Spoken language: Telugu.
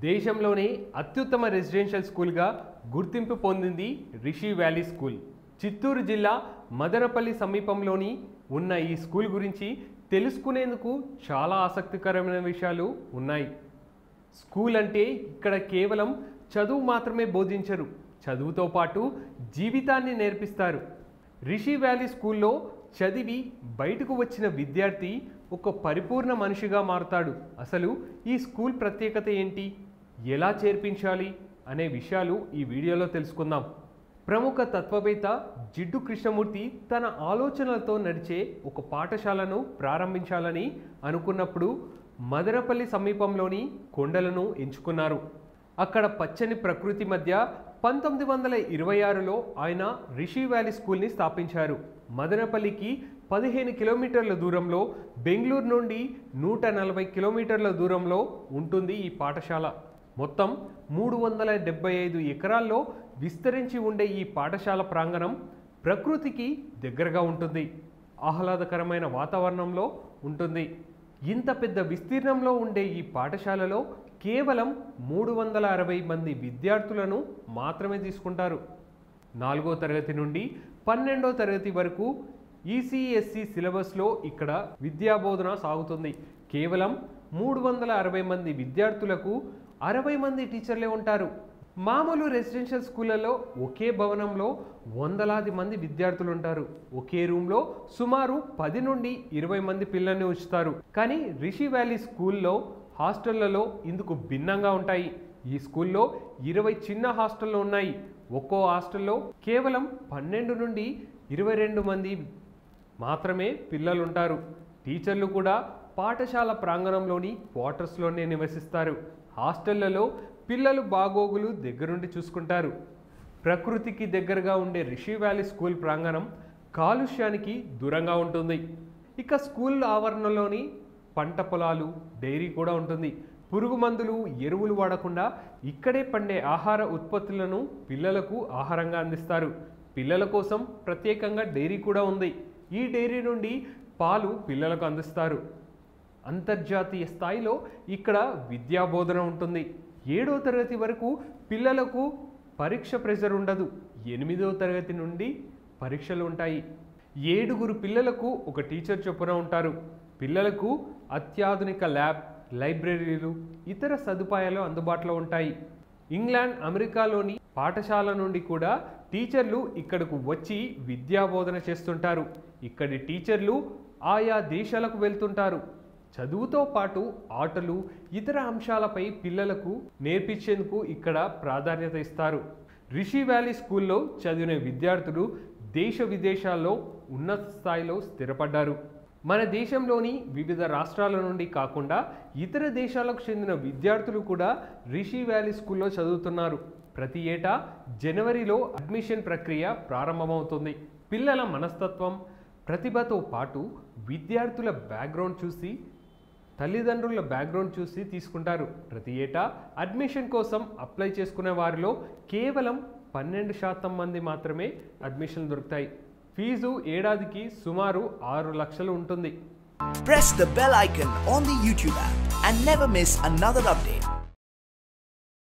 దేశంలోనే అత్యుత్తమ రెసిడెన్షియల్ స్కూల్గా గుర్తింపు పొందింది రిషి వ్యాలీ స్కూల్ చిత్తూరు జిల్లా మదనపల్లి సమీపంలోని ఉన్న ఈ స్కూల్ గురించి తెలుసుకునేందుకు చాలా ఆసక్తికరమైన విషయాలు ఉన్నాయి స్కూల్ అంటే ఇక్కడ కేవలం చదువు మాత్రమే బోధించరు చదువుతో పాటు జీవితాన్ని నేర్పిస్తారు రిషి వ్యాలీ స్కూల్లో చదివి బయటకు వచ్చిన విద్యార్థి ఒక పరిపూర్ణ మనిషిగా మారుతాడు అసలు ఈ స్కూల్ ప్రత్యేకత ఏంటి ఎలా చేర్పించాలి అనే విషయాలు ఈ వీడియోలో తెలుసుకుందాం ప్రముఖ తత్వవేత్త జిడ్డు కృష్ణమూర్తి తన ఆలోచనలతో నడిచే ఒక పాఠశాలను ప్రారంభించాలని అనుకున్నప్పుడు మదనపల్లి సమీపంలోని కొండలను ఎంచుకున్నారు అక్కడ పచ్చని ప్రకృతి మధ్య పంతొమ్మిది వందల ఇరవై ఆరులో ఆయన రిషి వ్యాలీ స్కూల్ని స్థాపించారు మదనపల్లికి పదిహేను కిలోమీటర్ల దూరంలో బెంగళూరు నుండి నూట నలభై కిలోమీటర్ల దూరంలో ఉంటుంది ఈ పాఠశాల మొత్తం మూడు వందల డెబ్బై ఐదు ఎకరాల్లో విస్తరించి ఉండే ఈ పాఠశాల ప్రాంగణం ప్రకృతికి దగ్గరగా ఉంటుంది ఆహ్లాదకరమైన వాతావరణంలో ఉంటుంది ఇంత పెద్ద విస్తీర్ణంలో ఉండే ఈ పాఠశాలలో కేవలం మూడు వందల అరవై మంది విద్యార్థులను మాత్రమే తీసుకుంటారు నాలుగో తరగతి నుండి పన్నెండో తరగతి వరకు ఈసీఎస్సి సిలబస్లో ఇక్కడ విద్యాబోధన సాగుతుంది కేవలం మూడు వందల అరవై మంది విద్యార్థులకు అరవై మంది టీచర్లే ఉంటారు మామూలు రెసిడెన్షియల్ స్కూళ్ళలో ఒకే భవనంలో వందలాది మంది విద్యార్థులు ఉంటారు ఒకే రూమ్లో సుమారు పది నుండి ఇరవై మంది పిల్లల్ని ఉంచుతారు కానీ రిషి వ్యాలీ స్కూల్లో హాస్టళ్లలో ఇందుకు భిన్నంగా ఉంటాయి ఈ స్కూల్లో ఇరవై చిన్న హాస్టళ్ళు ఉన్నాయి ఒక్కో హాస్టల్లో కేవలం పన్నెండు నుండి ఇరవై రెండు మంది మాత్రమే పిల్లలు ఉంటారు టీచర్లు కూడా పాఠశాల ప్రాంగణంలోని క్వార్టర్స్లోనే నివసిస్తారు హాస్టళ్లలో పిల్లలు బాగోగులు దగ్గరుండి చూసుకుంటారు ప్రకృతికి దగ్గరగా ఉండే రిషి వ్యాలీ స్కూల్ ప్రాంగణం కాలుష్యానికి దూరంగా ఉంటుంది ఇక స్కూల్ ఆవరణలోని పంట పొలాలు డైరీ కూడా ఉంటుంది పురుగు మందులు ఎరువులు వాడకుండా ఇక్కడే పండే ఆహార ఉత్పత్తులను పిల్లలకు ఆహారంగా అందిస్తారు పిల్లల కోసం ప్రత్యేకంగా డైరీ కూడా ఉంది ఈ డైరీ నుండి పాలు పిల్లలకు అందిస్తారు అంతర్జాతీయ స్థాయిలో ఇక్కడ విద్యా బోధన ఉంటుంది ఏడో తరగతి వరకు పిల్లలకు పరీక్ష ప్రెజర్ ఉండదు ఎనిమిదో తరగతి నుండి పరీక్షలు ఉంటాయి ఏడుగురు పిల్లలకు ఒక టీచర్ చొప్పున ఉంటారు పిల్లలకు అత్యాధునిక ల్యాబ్ లైబ్రరీలు ఇతర సదుపాయాలు అందుబాటులో ఉంటాయి ఇంగ్లాండ్ అమెరికాలోని పాఠశాల నుండి కూడా టీచర్లు ఇక్కడకు వచ్చి విద్యా బోధన చేస్తుంటారు ఇక్కడి టీచర్లు ఆయా దేశాలకు వెళ్తుంటారు చదువుతో పాటు ఆటలు ఇతర అంశాలపై పిల్లలకు నేర్పించేందుకు ఇక్కడ ప్రాధాన్యత ఇస్తారు రిషి వ్యాలీ స్కూల్లో చదివిన విద్యార్థులు దేశ విదేశాల్లో ఉన్నత స్థాయిలో స్థిరపడ్డారు మన దేశంలోని వివిధ రాష్ట్రాల నుండి కాకుండా ఇతర దేశాలకు చెందిన విద్యార్థులు కూడా రిషి వ్యాలీ స్కూల్లో చదువుతున్నారు ప్రతి ఏటా జనవరిలో అడ్మిషన్ ప్రక్రియ ప్రారంభమవుతుంది పిల్లల మనస్తత్వం ప్రతిభతో పాటు విద్యార్థుల బ్యాక్గ్రౌండ్ చూసి తల్లిదండ్రుల బ్యాక్గ్రౌండ్ చూసి తీసుకుంటారు ప్రతి ఏటా అడ్మిషన్ కోసం అప్లై చేసుకునే వారిలో కేవలం పన్నెండు శాతం మంది మాత్రమే అడ్మిషన్ దొరుకుతాయి ఫీజు ఏడాదికి సుమారు ఆరు లక్షలు ఉంటుంది Press the bell icon on the YouTube app and never miss another update.